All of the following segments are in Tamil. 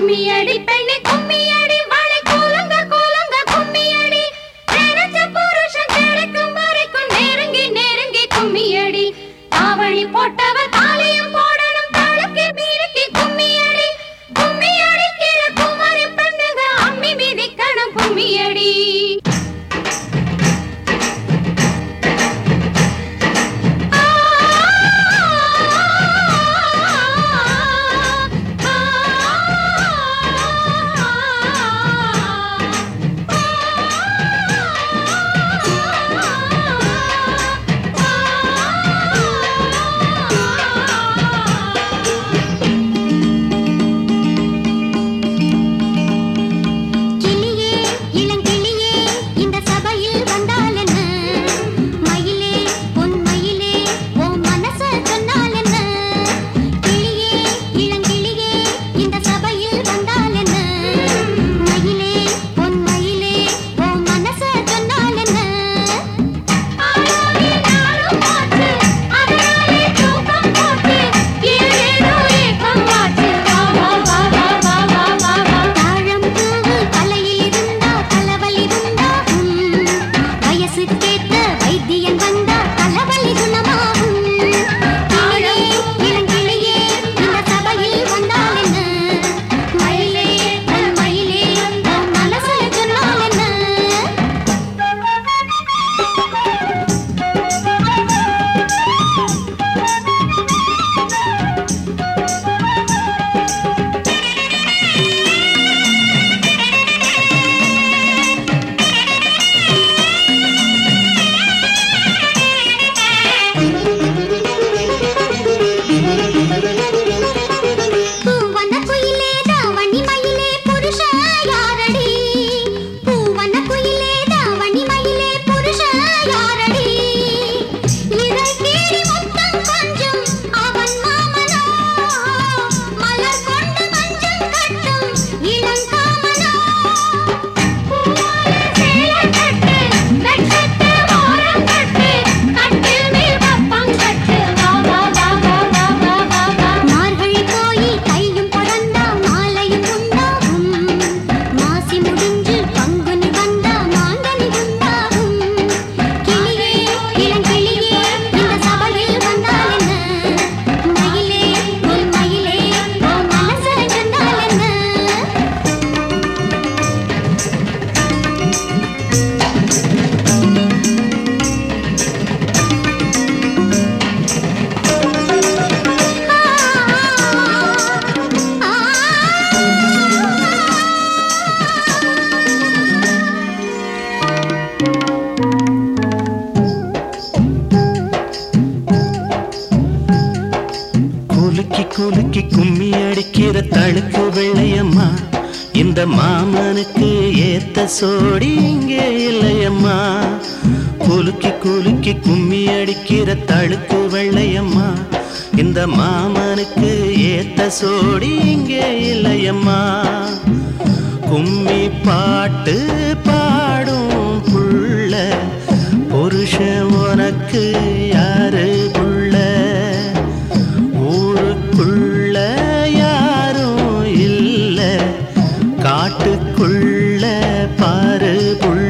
கும்மியடி பெண்ணே கும்மியடி வாழை கூலுங்க கூலுங்க கும்மியடி நினைச்ச புருஷன் கிடைக்கும் வரைக்கும் நெருங்கி நெருங்கி கும்மியடி தாவணி போட்டவ தாலியும் போடணும் தாளுக்கு மீறிக்கி கும்மியடி கும்மி அடிக்கிற குமரி பெண்ணுங்க அம்மி மிதிக்கணும் கும்மியடி கிளியே இளங்கிளியே இந்த சபையில் வந்தால் என்ன மயிலே பொன் மயிலே ஓ மனச சொன்னால் என்ன கிளியே இளங்கிளியே இந்த சபையில் வந்தால் என்ன மயிலே பொன் மயிலே ஓ மனச சொன்னால் என்ன ஆளாகி நாளும் போச்சு அதனாலே தூக்கம் போச்சு ஏதேதோ ஏக்கம் ஆச்சு வா வா வா வா வா வா வா வா தாழம் பூவு தலையில் இருந்தா தலைவலி உண்டாகும் வயசுக்கேத்த வைத்தியன் வந்தா தலைவலி குணமாகும் கிளியே இளங்கிளியே இந்த சபையில் வந்தால் என்ன மயிலே பொன் மயிலே உன் மனசுல சொன்னால் என்ன பூவன குயிலே தாவணி மயிலே புருஷ யாரடி பூவன குயிலே தாவணி மயிலே புருஷ யாரடி இதை கேடி முத்தம் கொஞ்சம் அவன் மாமனோ மலர் கொண்டு மஞ்சள் கட்டும் இளங்காமனோ பூவாலே சேலை கட்டு நட்சத்திர ஓரம் கட்டு கட்டில் மேல் கப்பம் கட்டு வா வா வா வா வா வா வா வா மார்கழி போய் கையும் பொறந்தா மாலையும் உண்டாகும் மாசி முடிஞ்சு பங்குனி வந்தா மாங்கனி உண்டாகும் கிளியே இளங்கிளியே இந்த சபையில் வந்தால் என்ன மயிலே உன் மயிலே உன் மனச சொன்னால் என்ன குலுக்கி குலுக்கி கும்மி அடிக்கிற தழுக்கு வெள்ளையம்மா இந்த மாமனுக்கு ஏத்த சோடி இங்கே இல்லையம்மா குலுக்கி குலுக்கி கும்மி அடிக்கிற தழுக்கு வெள்ளையம்மா இந்த மாமனுக்கு ஏத்த சோடி இங்கே இல்லையம்மா கும்மி பாட்டு பாடும் புள்ள புருஷன் உனக்கு யாரு புள்ள ஊருக்குள்ள யாரும் இல்ல காட்டுக்குள்ள பாரு புள்ள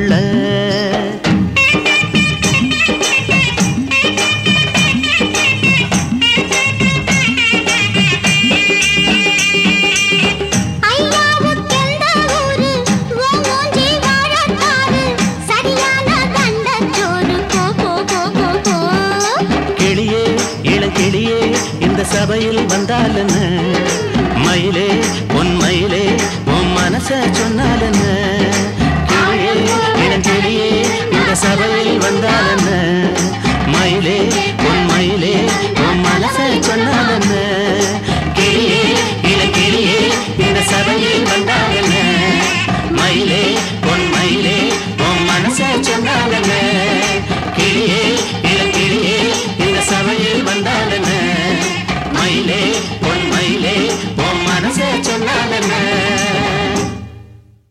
ஐயாவுக்கெந்த ஊரு ஓ மூஞ்சி வாழத்தாரு சரியான தண்டச்சோறு போ போ போ போ போ கிளியே இளங்கிளியே இந்த சபையில் வந்தால் என்ன மயிலே பொன் மயிலே உன் மனச சொன்னால் என்ன கிளியே இளங்கிளியே இந்த சபையில் வந்தால் என்ன மயிலே பொன் மயிலே உன் மனச சொன்னால் என்ன கிளியே இளங்கிளியே இந்த சபையில் வந்தால் என்ன மயிலே பொன் மயிலே உன் மனச சொன்னால் என்ன